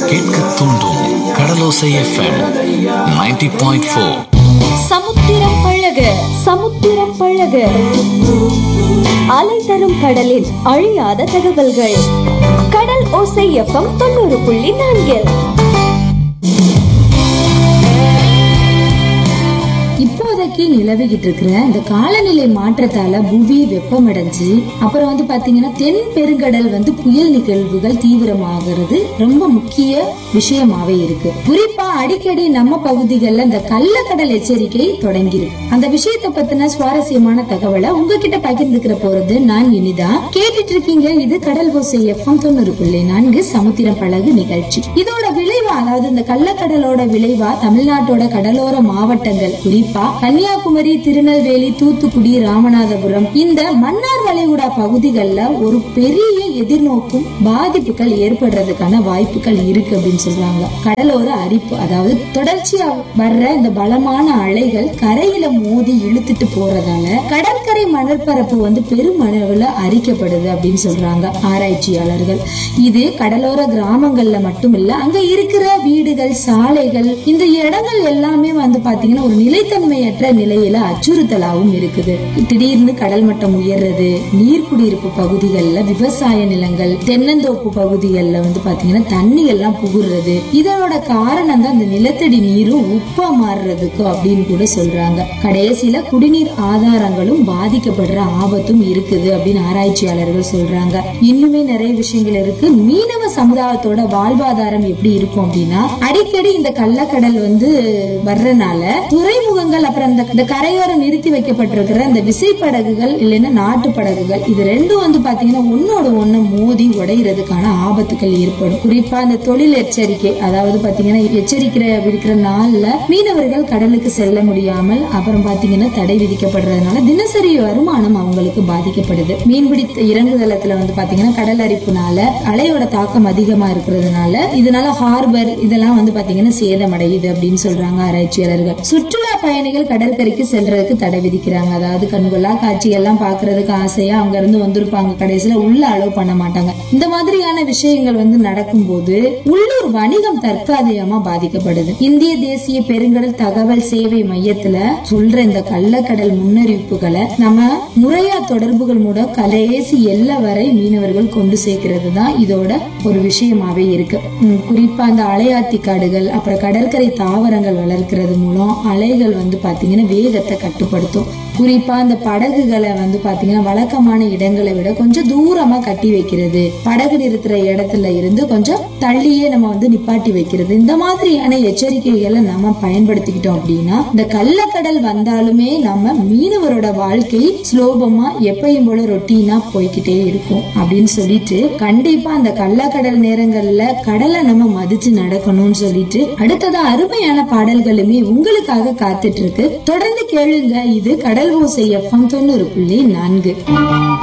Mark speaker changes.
Speaker 1: கேட்க தூண்டும் கடலோசை FM 90.4 point four
Speaker 2: சமுத்திரம் பழக சமுத்திரம் பழக அலை தரும் கடலில் அழியாத தகவல்கள் கடல் ஓசை எஃப்எம் தொண்ணூறு புள்ளி நான்கு
Speaker 3: இப்போதைக்கு நிலவிக்கிட்டு இருக்கிற இந்த காலநிலை மாற்றத்தால புவி வெப்பமடைஞ்சு அப்புறம் வந்து பாத்தீங்கன்னா தென் பெருங்கடல் வந்து புயல் நிகழ்வுகள் தீவிரமாகிறது ரொம்ப முக்கிய விஷயமாவே இருக்கு குறிப்பா அடிக்கடி நம்ம பகுதிகளில் இந்த கள்ளக்கடல் எச்சரிக்கை தொடங்கியிருக்கு அந்த விஷயத்தை பத்தின சுவாரஸ்யமான தகவலை உங்ககிட்ட பகிர்ந்துக்கிற போறது நான் இனிதா கேட்டுட்டு இருக்கீங்க இது கடல் ஓசை எஃப்எம் தொண்ணூறு புள்ளி நான்கு சமுத்திரம் பழகு நிகழ்ச்சி இதோட விளைவா அதாவது இந்த கள்ளக்கடலோட விளைவா தமிழ்நாட்டோட கடலோர மாவட்டங்கள் குறிப்பா கன்னியாகுமரி திருநெல்வேலி தூத்துக்குடி ராமநாதபுரம் இந்த மன்னார் வளைகுடா பகுதிகளில் ஒரு பெரிய எதிர்நோக்கும் பாதிப்புகள் ஏற்படுறதுக்கான வாய்ப்புகள் இருக்கு அப்படின்னு சொல்றாங்க கடலோர அரிப்பு அதாவது தொடர்ச்சியா வர்ற இந்த பலமான அலைகள் கரையில மோதி இழுத்துட்டு போறதால கடற்கரை மணற்பரப்பு வந்து பெருமளவுல அரிக்கப்படுது அப்படின்னு சொல்றாங்க ஆராய்ச்சியாளர்கள் இது கடலோர கிராமங்கள்ல மட்டும் இல்ல அங்க இருக்கிற வீடுகள் சாலைகள் இந்த இடங்கள் எல்லாமே வந்து பாத்தீங்கன்னா ஒரு நிலைத்தன்மையற்ற நிலையில அச்சுறுத்தலாவும் இருக்குது திடீர்னு கடல் மட்டம் உயர்றது நீர் குடியிருப்பு பகுதிகளில் விவசாய நிலங்கள் தென்னந்தோப்பு பகுதிகளில் வந்து பாத்தீங்கன்னா தண்ணி எல்லாம் புகுறது இதனோட காரணம் தான் இந்த நிலத்தடி நீரும் உப்பா மாறுறதுக்கு அப்படின்னு கூட சொல்றாங்க கடைசியில குடிநீர் ஆதாரங்களும் பாதிக்கப்படுற ஆபத்தும் இருக்குது அப்படின்னு ஆராய்ச்சியாளர்கள் சொல்றாங்க இன்னுமே நிறைய விஷயங்கள் இருக்கு மீனவ சமுதாயத்தோட வாழ்வாதாரம் எப்படி இருக்கும் அப்படின்னா அடிக்கடி இந்த கள்ளக்கடல் வந்து வர்றனால துறைமுகங்கள் அப்புறம் இந்த இந்த கரையோரம் நிறுத்தி வைக்கப்பட்டிருக்கிற இந்த விசைப்படகுகள் இல்லைன்னா நாட்டு படகுகள் இது ரெண்டும் வந்து பாத்தீங்கன்னா ஒன்னோட ஒண்ணு மோதி உடையிறதுக்கான ஆபத்துகள் ஏற்படும் குறிப்பா இந்த தொழில் எச்சரிக்கை அதாவது பாத்தீங்கன்னா எச்சரிக்கிற விடுக்கிற நாள்ல மீனவர்கள் கடலுக்கு செல்ல முடியாமல் அப்புறம் பாத்தீங்கன்னா தடை விதிக்கப்படுறதுனால தினசரி வருமானம் அவங்களுக்கு பாதிக்கப்படுது மீன்பிடி இறங்குதளத்துல வந்து பாத்தீங்கன்னா கடல் அரிப்புனால அலையோட தாக்கம் அதிகமா இருக்கிறதுனால இதனால ஹார்பர் இதெல்லாம் வந்து பாத்தீங்கன்னா சேதமடையுது அப்படின்னு சொல்றாங்க ஆராய்ச்சியாளர்கள் சுற்றுலா பயணிகள் கடற்கரைக்கு செல்றதுக்கு தடை விதிக்கிறாங்க அதாவது கண்கொள்ளா காட்சி எல்லாம் பாக்குறதுக்கு ஆசையா அங்க இருந்து வந்திருப்பாங்க கடைசியில உள்ள அலோவ் பண்ண மாட்டாங்க இந்த மாதிரியான விஷயங்கள் வந்து நடக்கும்போது உள்ளூர் வணிகம் தற்காலிகமா பாதிக்கப்படுது இந்திய தேசிய பெருங்கடல் தகவல் சேவை மையத்துல சொல்ற இந்த கள்ளக்கடல் முன்னறிவிப்புகளை நம்ம முறையா தொடர்புகள் மூலம் கடைசி எல்லை வரை மீனவர்கள் கொண்டு சேர்க்கிறது தான் இதோட ஒரு விஷயமாவே இருக்கு உம், குறிப்பா அந்த அலையாத்தி காடுகள் அப்புறம் கடற்கரை தாவரங்கள் வளர்க்கிறது மூலம் அலைகள் வந்து பாத்தீங்கன்னா வேகத்தை கட்டுப்படுத்தும் குறிப்பா அந்த படகுகளை வந்து பாத்தீங்கன்னா வழக்கமான இடங்களை விட கொஞ்சம் தூரமா கட்டி வைக்கிறது படகு நிறுத்துற இடத்துல இருந்து கொஞ்சம் தள்ளியே நம்ம வந்து நிப்பாட்டி வைக்கிறது இந்த மாதிரியான எச்சரிக்கைகளை நம்ம பயன்படுத்திக்கிட்டோம் அப்படின்னா இந்த கள்ளக்கடல் வந்தாலுமே நம்ம மீனவரோட வாழ்க்கை சுலோபமா எப்பயும் போல ரொட்டீனா போய்கிட்டே இருக்கும் அப்படின்னு சொல்லிட்டு கண்டிப்பா அந்த கள்ளக்கடல் நேரங்கள்ல கடலை நம்ம மதிச்சு நடக்கணும்னு சொல்லிட்டு அடுத்ததா அருமையான பாடல்களுமே உங்களுக்காக காத்துட்டு இருக்கு தொடர்ந்து கேளுங்க இது கடல் ஓசை எஃப்எம் தொண்ணூறு புள்ளி நான்கு